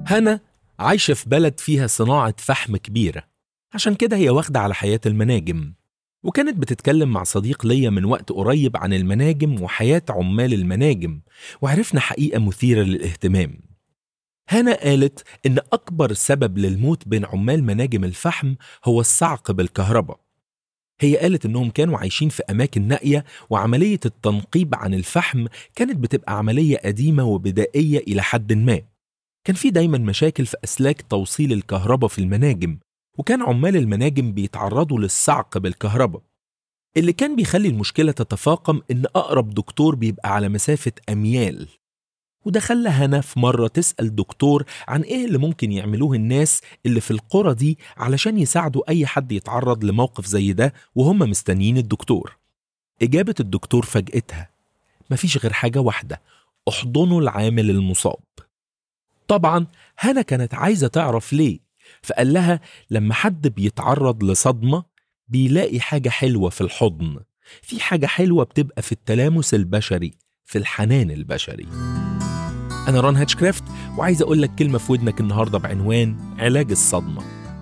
هنا عايشة في بلد فيها صناعة فحم كبيرة عشان كده هي واخدة على حياة المناجم وكانت بتتكلم مع صديق ليا من وقت قريب عن المناجم وحياة عمال المناجم وعرفنا حقيقة مثيرة للاهتمام هنا قالت إن أكبر سبب للموت بين عمال مناجم الفحم هو الصعق بالكهرباء هي قالت إنهم كانوا عايشين في أماكن نائية وعملية التنقيب عن الفحم كانت بتبقى عملية قديمة وبدائية إلى حد ما كان في دايما مشاكل في أسلاك توصيل الكهرباء في المناجم وكان عمال المناجم بيتعرضوا للصعق بالكهرباء اللي كان بيخلي المشكلة تتفاقم إن أقرب دكتور بيبقى على مسافة أميال وده خلى هنا في مرة تسأل دكتور عن إيه اللي ممكن يعملوه الناس اللي في القرى دي علشان يساعدوا أي حد يتعرض لموقف زي ده وهم مستنيين الدكتور إجابة الدكتور فاجأتها مفيش غير حاجة واحدة احضنوا العامل المصاب طبعا هنا كانت عايزة تعرف ليه فقال لها لما حد بيتعرض لصدمة بيلاقي حاجة حلوة في الحضن في حاجة حلوة بتبقى في التلامس البشري في الحنان البشري أنا ران هاتشكرافت وعايز أقول لك كلمة في ودنك النهاردة بعنوان علاج الصدمة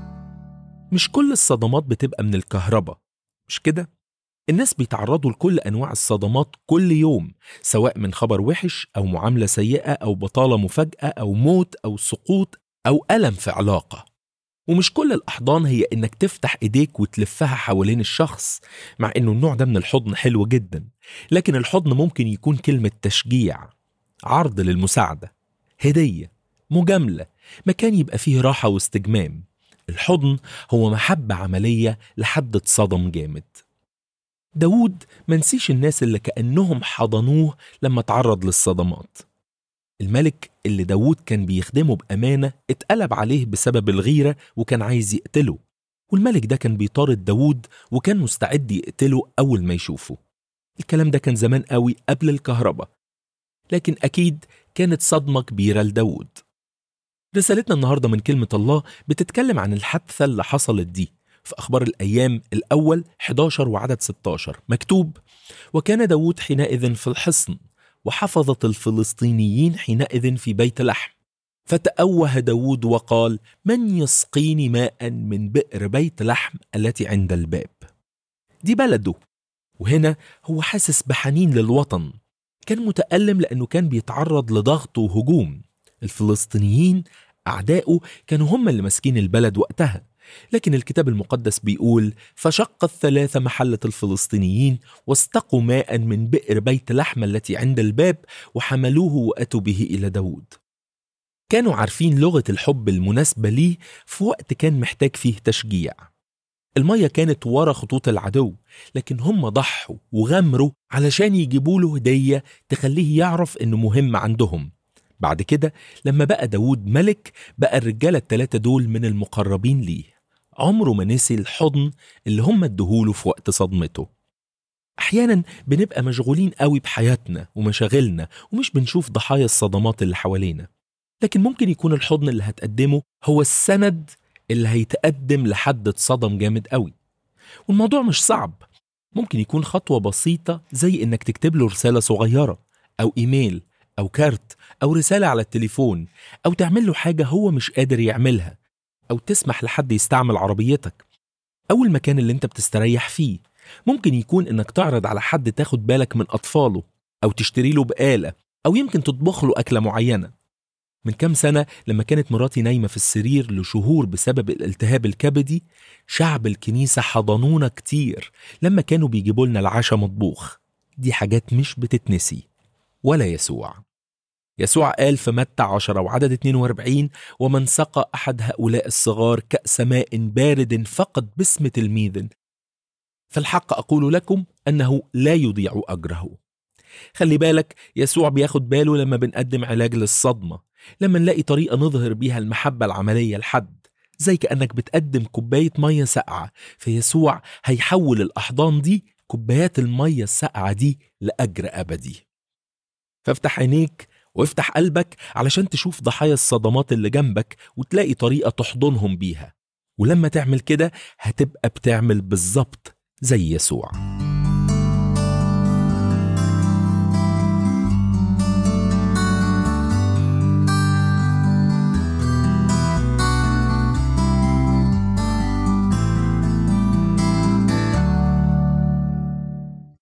مش كل الصدمات بتبقى من الكهرباء مش كده؟ الناس بيتعرضوا لكل أنواع الصدمات كل يوم سواء من خبر وحش أو معاملة سيئة أو بطالة مفاجأة أو موت أو سقوط أو ألم في علاقة ومش كل الأحضان هي إنك تفتح إيديك وتلفها حوالين الشخص مع إنه النوع ده من الحضن حلو جدا لكن الحضن ممكن يكون كلمة تشجيع عرض للمساعدة هدية مجاملة مكان يبقى فيه راحة واستجمام الحضن هو محبة عملية لحد اتصدم جامد داود منسيش الناس اللي كأنهم حضنوه لما تعرض للصدمات الملك اللي داود كان بيخدمه بأمانة اتقلب عليه بسبب الغيرة وكان عايز يقتله والملك ده كان بيطارد داود وكان مستعد يقتله أول ما يشوفه الكلام ده كان زمان قوي قبل الكهرباء لكن أكيد كانت صدمة كبيرة لداود رسالتنا النهاردة من كلمة الله بتتكلم عن الحادثة اللي حصلت دي في أخبار الأيام الأول 11 وعدد 16 مكتوب وكان داود حينئذ في الحصن وحفظت الفلسطينيين حينئذ في بيت لحم فتأوه داود وقال من يسقيني ماء من بئر بيت لحم التي عند الباب دي بلده وهنا هو حاسس بحنين للوطن كان متألم لأنه كان بيتعرض لضغط وهجوم الفلسطينيين أعدائه كانوا هم اللي ماسكين البلد وقتها لكن الكتاب المقدس بيقول فشق الثلاثة محلة الفلسطينيين واستقوا ماء من بئر بيت لحم التي عند الباب وحملوه وأتوا به إلى داود كانوا عارفين لغة الحب المناسبة ليه في وقت كان محتاج فيه تشجيع المية كانت ورا خطوط العدو لكن هم ضحوا وغامروا علشان يجيبوا له هدية تخليه يعرف إنه مهم عندهم بعد كده لما بقى داود ملك بقى الرجالة التلاتة دول من المقربين ليه عمره ما نسي الحضن اللي هم ادهوله في وقت صدمته أحيانا بنبقى مشغولين قوي بحياتنا ومشاغلنا ومش بنشوف ضحايا الصدمات اللي حوالينا لكن ممكن يكون الحضن اللي هتقدمه هو السند اللي هيتقدم لحد اتصدم جامد قوي والموضوع مش صعب ممكن يكون خطوة بسيطة زي إنك تكتب له رسالة صغيرة أو إيميل أو كارت أو رسالة على التليفون أو تعمل له حاجة هو مش قادر يعملها أو تسمح لحد يستعمل عربيتك أو المكان اللي أنت بتستريح فيه ممكن يكون إنك تعرض على حد تاخد بالك من أطفاله أو تشتري له بقالة أو يمكن تطبخ له أكلة معينة من كام سنة لما كانت مراتي نايمة في السرير لشهور بسبب الالتهاب الكبدي شعب الكنيسة حضنونا كتير لما كانوا بيجيبوا لنا العشاء مطبوخ دي حاجات مش بتتنسي ولا يسوع يسوع قال في متى 10 وعدد 42 ومن سقى أحد هؤلاء الصغار كأس ماء بارد فقد باسم تلميذ فالحق أقول لكم أنه لا يضيع أجره خلي بالك يسوع بياخد باله لما بنقدم علاج للصدمة لما نلاقي طريقة نظهر بيها المحبة العملية لحد زي كأنك بتقدم كوباية مية ساقعة فيسوع هيحول الأحضان دي كوبايات المية الساقعة دي لأجر أبدي فافتح عينيك وافتح قلبك علشان تشوف ضحايا الصدمات اللي جنبك وتلاقي طريقة تحضنهم بيها ولما تعمل كده هتبقى بتعمل بالظبط زي يسوع